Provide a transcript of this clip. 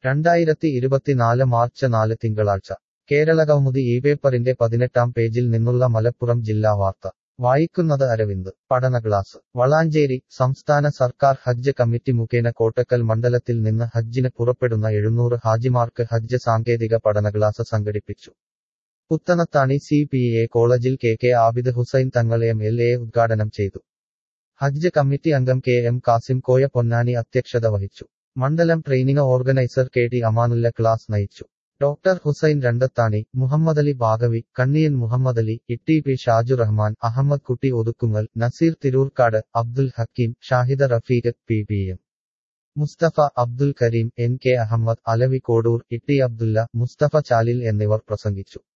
രണ്ടായിരത്തി ഇരുപത്തിനാല് മാർച്ച് നാല് തിങ്കളാഴ്ച കേരളകൗമുദി ഈ പേപ്പറിന്റെ പതിനെട്ടാം പേജിൽ നിന്നുള്ള മലപ്പുറം ജില്ലാ വാർത്ത വായിക്കുന്നത് അരവിന്ദ് പഠന ക്ലാസ് വളാഞ്ചേരി സംസ്ഥാന സർക്കാർ ഹജ്ജ് കമ്മിറ്റി മുഖേന കോട്ടക്കൽ മണ്ഡലത്തിൽ നിന്ന് ഹജ്ജിന് പുറപ്പെടുന്ന എഴുന്നൂറ് ഹാജിമാർക്ക് ഹജ്ജ് സാങ്കേതിക പഠന ക്ലാസ് സംഘടിപ്പിച്ചു പുത്തനത്താണി സി പി എ കോളേജിൽ K K Abid Hussain Thangal M L A ഉദ്ഘാടനം ചെയ്തു ഹജ്ജ് കമ്മിറ്റി അംഗം കെ എം കാസിം കോയ പൊന്നാനി അധ്യക്ഷത വഹിച്ചു മണ്ഡലം training organiser K T Amanulla class നയിച്ചു doctor Hussain Randathani Muhammad Ali Baqavi Kanniyan Muhammad Ali Itti P Shaju Rahman Ahammed Kutty Othukkungal Naseer Thiroorkkad Abdul Hakeem Shahida Rafeeq P P M Musthafa Abdul Kareem N K Ahammed Alavi Kodur ഇട്ടി അബ്ദുല്ല മുസ്തഫ ചാലിൽ എന്നിവർ പ്രസംഗിച്ചു